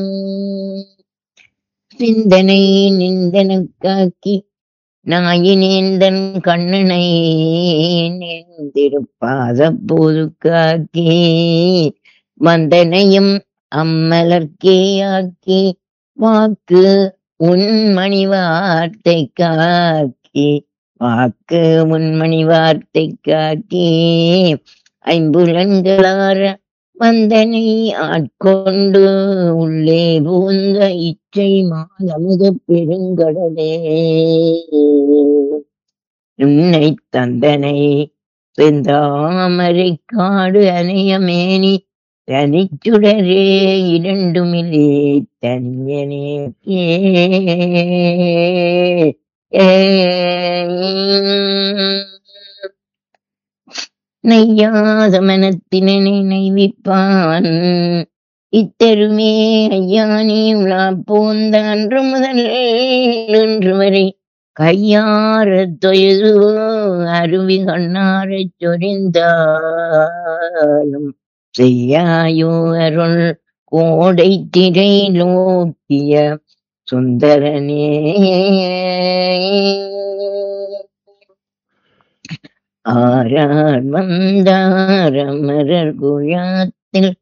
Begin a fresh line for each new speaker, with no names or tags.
சிந்தனை நிந்தனுக்காக்கி நாயினேந்தன் கண்ணனை நேர்ந்திருப்பாத போது காக்கி வந்தனையும் அம்மலர்க்கே ஆக்கி வாக்கு உன்மணி வார்த்தை காக்கி வாக்கு உன்மணி வார்த்தை காக்கி ஐம்புலன்களார வந்தனை ஆட்கொண்டு உள்ளே பூந்த இச்சை மாலமுத பெருங்கடலே உன்னை தந்தனை செந்தாமரை காடு அணையமேனி தனிச்சுடரே இரண்டுமில்லே தனியனே நெய்யாத மனத்தினை நினைவிப்பான் இத்தருமே ஐயா நீ உலா போந்த அன்று முதல் இன்று வரை கையார தொழுது அருவி கண்ணாரச் சொரிந்தாலும் செய்யாயோ அருள் கோடை திரை நோக்கிய சுந்தரனே ஆரார் வந்தார் அமரர் குழாத்தில்